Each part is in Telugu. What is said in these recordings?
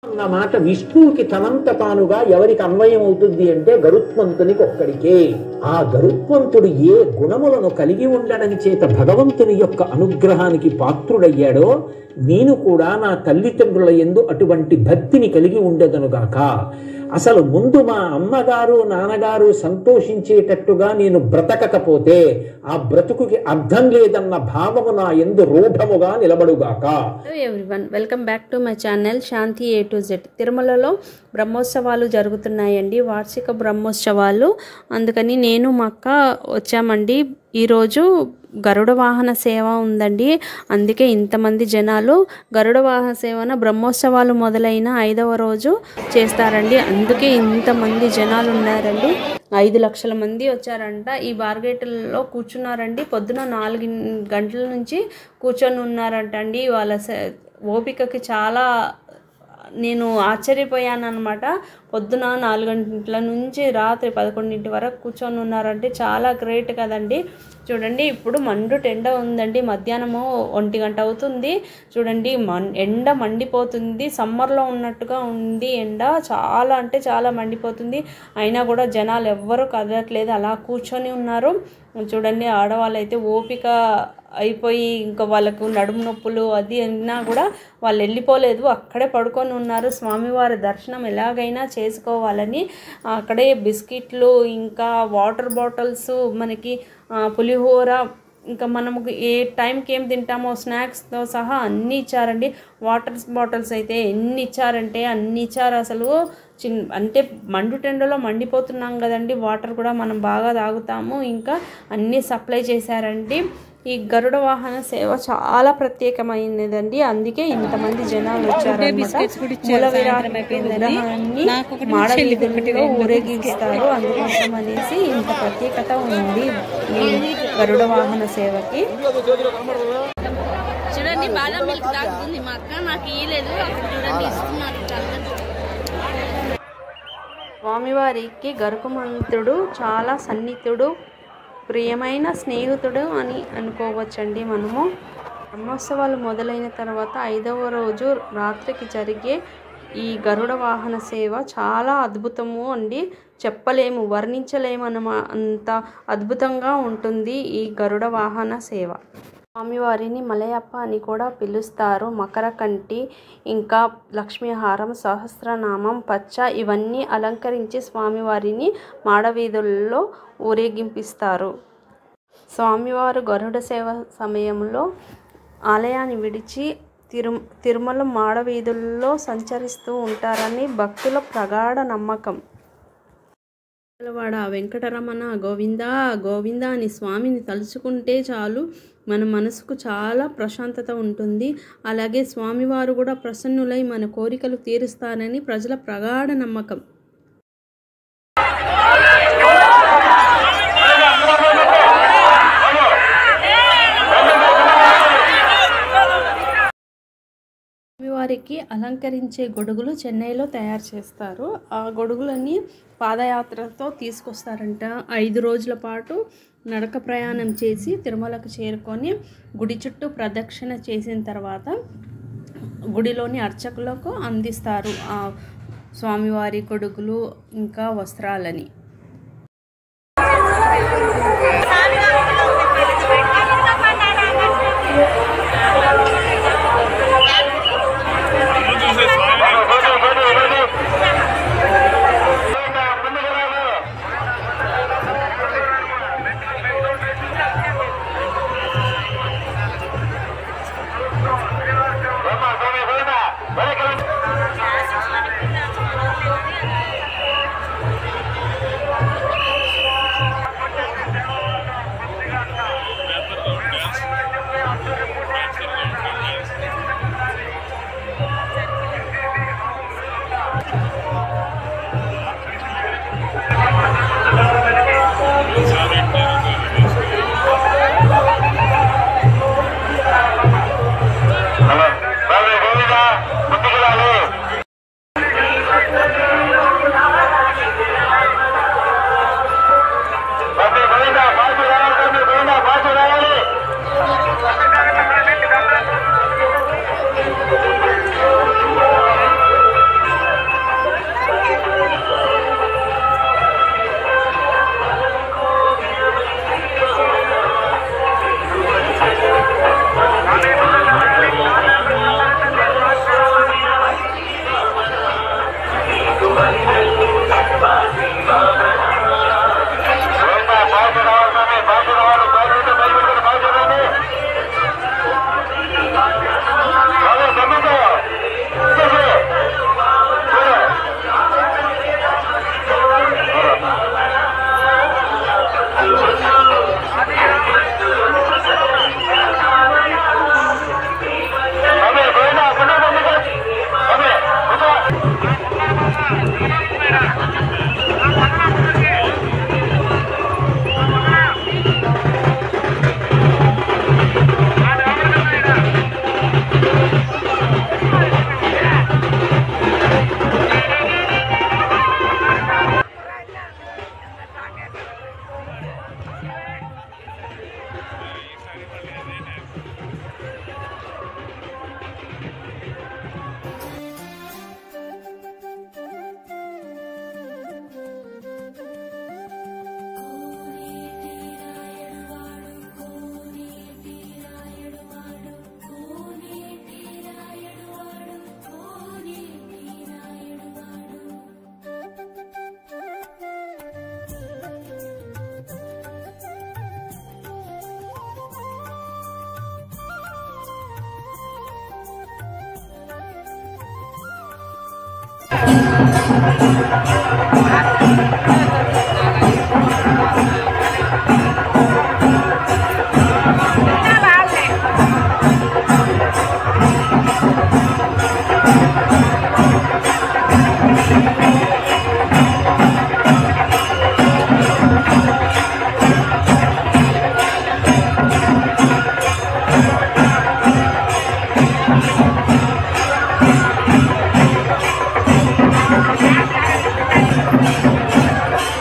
అన్న మాట విష్ణువుకి తనంత తానుగా ఎవరికి అన్వయం అవుతుంది అంటే గరుత్మంతునికి ఒక్కడికే ఆ గరుత్మంతుడు ఏ గుణములను కలిగి ఉండడని చేత భగవంతుని యొక్క అనుగ్రహానికి పాత్రుడయ్యాడో నేను కూడా నా తల్లిదండ్రుల ఎందు అటువంటి భక్తిని కలిగి ఉండదనుగాక అసలు ముందు మా అమ్మగారు నాన్నగారు సంతోషించేటట్టుగా నేను బ్రతకకపోతే ఆ బ్రతుకుకి అర్థం లేదన్న భావము నా ఎందు రూఢముగా నిలబడుగాక hello everyone welcome back to my channel Shanti A to Z తిరుమలలో బ్రహ్మోత్సవాలు జరుగుతున్నాయండి వార్షిక బ్రహ్మోత్సవాలు అందుకని నేను మా అక్క వచ్చామండి ఈరోజు గరుడ వాహన సేవ ఉందండి అందుకే ఇంతమంది జనాలు గరుడ వాహన సేవన బ్రహ్మోత్సవాలు మొదలైన ఐదవ రోజు చేస్తారండి అందుకే ఇంతమంది జనాలు ఉన్నారండి ఐదు లక్షల మంది వచ్చారంట ఈ బార్గేట్లో కూర్చున్నారండి పొద్దున నాలుగు గంటల నుంచి కూర్చొని ఉన్నారంట అండి వాళ్ళ స- ఓపికకి చాలా నేను ఆశ్చర్యపోయాను అనమాట పొద్దున నాలుగు గంటల నుంచి రాత్రి పదకొండింటి వరకు కూర్చొని ఉన్నారంటే చాలా గ్రేట్ కదండి చూడండి ఇప్పుడు మండు ఎండ ఉందండి మధ్యాహ్నము ఒంటి గంట అవుతుంది చూడండి మన్ ఎండ మండిపోతుంది సమ్మర్లో ఉన్నట్టుగా ఉంది ఎండ చాలా అంటే చాలా మండిపోతుంది అయినా కూడా జనాలు ఎవ్వరూ కదలట్లేదు అలా కూర్చొని ఉన్నారు చూడండి ఆడవాళ్ళు అయితే ఓపిక అయిపోయి ఇంకా వాళ్ళకు నడుము నొప్పులు అది అన్నా కూడా వాళ్ళు వెళ్ళిపోలేదు అక్కడే పడుకొని ఉన్నారు స్వామివారి దర్శనం ఎలాగైనా చేసుకోవాలని అక్కడే బిస్కెట్లు ఇంకా వాటర్ బాటిల్స్ మనకి ఆ, పులిహోర ఇంకా మనము ఏ టైంకి ఏం తింటామో స్నాక్స్తో సహా అన్నీ ఇచ్చారండి వాటర్ బాటిల్స్ అయితే ఎన్ని ఇచ్చారంటే అన్ని ఇచ్చారు అసలు చిన్ అంటే మండు టెండలో మండిపోతున్నాం కదండి వాటర్ కూడా మనం బాగా తాగుతాము ఇంకా అన్నీ సప్లై చేశారండి ఈ గరుడ వాహన సేవ చాలా ప్రత్యేకమైనదండి అందుకే ఇంతమంది జనాలు వచ్చారన్నమాట మూల విరాట్ విగ్రహాన్ని మాడవీధుల్లో ఊరేగిస్తారు అందుకోసం అనేసి ఇంత ప్రత్యేకత ఉంది ఈ గరుడ వాహన సేవకి చూడండి బాదం మిల్క్ తాగుతుంది మా అక్క నాకు ఇయ్యలేదు అప్పుడు చూడండి ఇస్తున్నారు స్వామివారికి గరుకుమంతుడు చాలా సన్నిహితుడు ప్రియమైన స్నేహితుడు అని అనుకోవచ్చండి మనము బ్రహ్మోత్సవాలు మొదలైన తర్వాత ఐదవ రోజు రాత్రికి జరిగే ఈ గరుడ వాహన సేవ చాలా అద్భుతము అండి చెప్పలేము వర్ణించలేము అనమా అంత అద్భుతంగా ఉంటుంది ఈ గరుడ వాహన సేవ స్వామివారిని మలయప్ప అని కూడా పిలుస్తారు మకర కంటి ఇంకా లక్ష్మీహారం సహస్రనామం పచ్చ ఇవన్నీ అలంకరించి స్వామివారిని మాడవీధుల్లో ఊరేగింపిస్తారు స్వామివారు గరుడ సేవ సమయంలో ఆలయాన్ని విడిచి తిరు తిరుమల మాడవీధుల్లో సంచరిస్తూ ఉంటారని భక్తుల ప్రగాఢ నమ్మకం వాడ వెంకటరమణ గోవింద గోవింద అని స్వామిని తలుచుకుంటే చాలు మన మనసుకు చాలా ప్రశాంతత ఉంటుంది అలాగే స్వామివారు కూడా ప్రసన్నులై మన కోరికలు తీరుస్తారని ప్రజల ప్రగాఢ నమ్మకం స్వామివారికి అలంకరించే గొడుగులు చెన్నైలో తయారు చేస్తారు ఆ గొడుగులన్నీ పాదయాత్రతో తీసుకొస్తారంట ఐదు రోజుల పాటు నడక ప్రయాణం చేసి తిరుమలకు చేరుకొని గుడి చుట్టూ ప్రదక్షిణ చేసిన తర్వాత గుడిలోని అర్చకులకు అందిస్తారు ఆ స్వామివారి గొడుగులు ఇంకా వస్త్రాలని Thank you. ఆ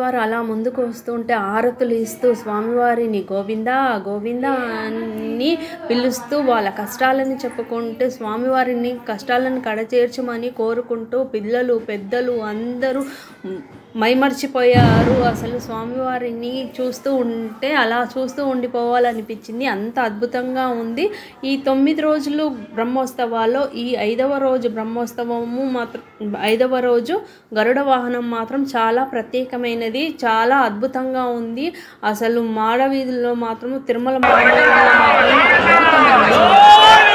స్వామివారు అలా ముందుకు వస్తుంటే ఆరతులు ఇస్తూ స్వామివారిని గోవిందా గోవిందా అని పిలుస్తూ వాళ్ళ కష్టాలని చెప్పుకుంటూ స్వామివారిని కష్టాలను కడచేర్చమని కోరుకుంటూ పిల్లలు పెద్దలు అందరూ మైమర్చిపోయారు అసలు స్వామివారిని చూస్తూ ఉంటే అలా చూస్తూ ఉండిపోవాలనిపించింది అంత అద్భుతంగా ఉంది ఈ తొమ్మిది రోజులు బ్రహ్మోత్సవాల్లో ఈ ఐదవ రోజు బ్రహ్మోత్సవము మాత్రం ఐదవ రోజు గరుడ వాహనం మాత్రం చాలా ప్రత్యేకమైనది చాలా అద్భుతంగా ఉంది అసలు మాడవీధుల్లో మాత్రం తిరుమల మాడవీధుల్లో మాత్రం అద్భుతమైనది.